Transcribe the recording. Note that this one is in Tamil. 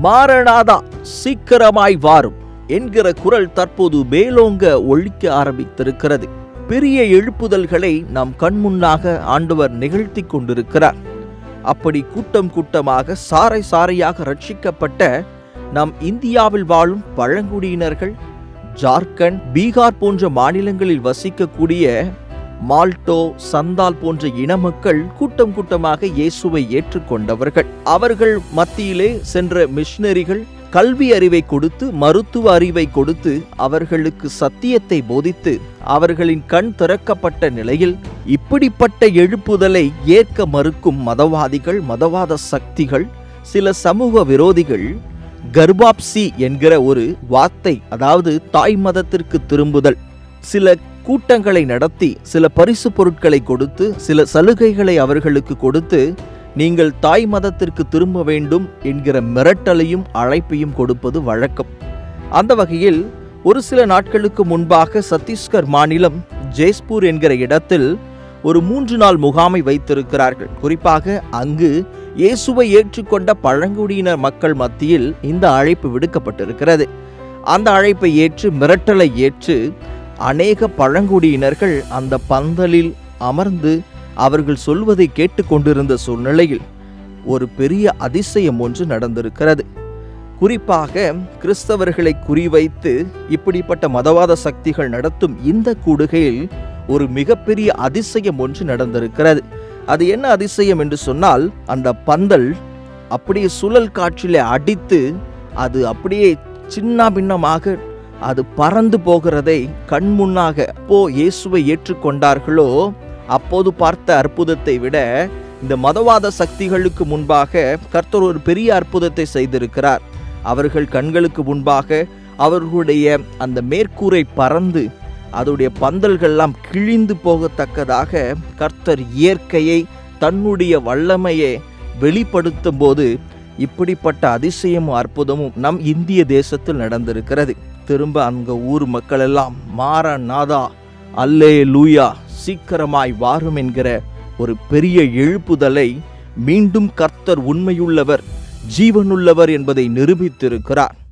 மாரநாதா சீக்கிரமாய் வாரும் என்கிற குரல் தற்போது மேலோங்க ஒழிக்க ஆரம்பித்திருக்கிறது பெரிய எழுப்புதல்களை நம் கண்முன்னாக ஆண்டவர் நிகழ்த்தி கொண்டிருக்கிறார் அப்படி கூட்டம் கூட்டமாக சாறை சாறையாக ரட்சிக்கப்பட்ட நம் இந்தியாவில் வாழும் பழங்குடியினர்கள் ஜார்க்கண்ட் பீகார் போன்ற மாநிலங்களில் வசிக்கக்கூடிய மால்டோ சந்தால் போன்ற இன மக்கள் கூட்டம் கூட்டமாக இயேசுவை ஏற்றுக்கொண்டவர்கள் அவர்கள் மத்தியிலே சென்ற மிஷினரிகள் கல்வி அறிவை கொடுத்து மருத்துவ அறிவை கொடுத்து அவர்களுக்கு சத்தியத்தை போதித்து அவர்களின் கண் திறக்கப்பட்ட நிலையில் இப்படிப்பட்ட எழுப்புதலை ஏற்க மறுக்கும் மதவாதிகள் மதவாத சக்திகள் சில சமூக விரோதிகள் கர்பாப்சி என்கிற ஒரு வார்த்தை அதாவது தாய் மதத்திற்கு திரும்புதல் சில கூட்டங்களை நடத்தி சில பரிசு பொருட்களை கொடுத்து சில சலுகைகளை அவர்களுக்கு கொடுத்து நீங்கள் தாய் மதத்திற்கு திரும்ப வேண்டும் என்கிற மிரட்டலையும் அழைப்பையும் கொடுப்பது வழக்கம் அந்த வகையில் ஒரு சில நாட்களுக்கு முன்பாக சத்தீஸ்கர் மாநிலம் ஜெய்ஸ்பூர் என்கிற இடத்தில் ஒரு மூன்று நாள் முகாமை வைத்திருக்கிறார்கள் குறிப்பாக அங்கு இயேசுவை ஏற்றுக்கொண்ட பழங்குடியினர் மக்கள் மத்தியில் இந்த அழைப்பு விடுக்கப்பட்டிருக்கிறது அந்த அழைப்பை ஏற்று மிரட்டலை ஏற்று அநேக பழங்குடியினர்கள் அந்த பந்தலில் அமர்ந்து அவர்கள் சொல்வதை கேட்டுக்கொண்டிருந்த சூழ்நிலையில் ஒரு பெரிய அதிசயம் ஒன்று நடந்திருக்கிறது குறிப்பாக கிறிஸ்தவர்களை குறிவைத்து இப்படிப்பட்ட மதவாத சக்திகள் நடத்தும் இந்த கூடுகையில் ஒரு மிகப்பெரிய அதிசயம் ஒன்று நடந்திருக்கிறது அது என்ன அதிசயம் என்று சொன்னால் அந்த பந்தல் அப்படியே சுழல் காற்றிலே அடித்து அது அப்படியே சின்ன பின்னமாக அது பறந்து போகிறதை கண் முன்னாக அப்போ இயேசுவை ஏற்றுக்கொண்டார்களோ அப்போது பார்த்த அற்புதத்தை விட இந்த மதவாத சக்திகளுக்கு முன்பாக கர்த்தர் ஒரு பெரிய அற்புதத்தை செய்திருக்கிறார் அவர்கள் கண்களுக்கு முன்பாக அவர்களுடைய அந்த மேற்கூரை பறந்து அதோடைய பந்தல்கள்லாம் கிழிந்து போகத்தக்கதாக கர்த்தர் இயற்கையை தன்னுடைய வல்லமையை வெளிப்படுத்தும் போது இப்படிப்பட்ட அதிசயமும் அற்புதமும் நம் இந்திய தேசத்தில் நடந்திருக்கிறது திரும்ப அங்க ஊர் மக்கள் எல்லாம் மாரநாதா அல்லே லூயா சீக்கிரமாய் வாரும் என்கிற ஒரு பெரிய எழுப்புதலை மீண்டும் கர்த்தர் உண்மையுள்ளவர் ஜீவனுள்ளவர் என்பதை நிரூபித்திருக்கிறார்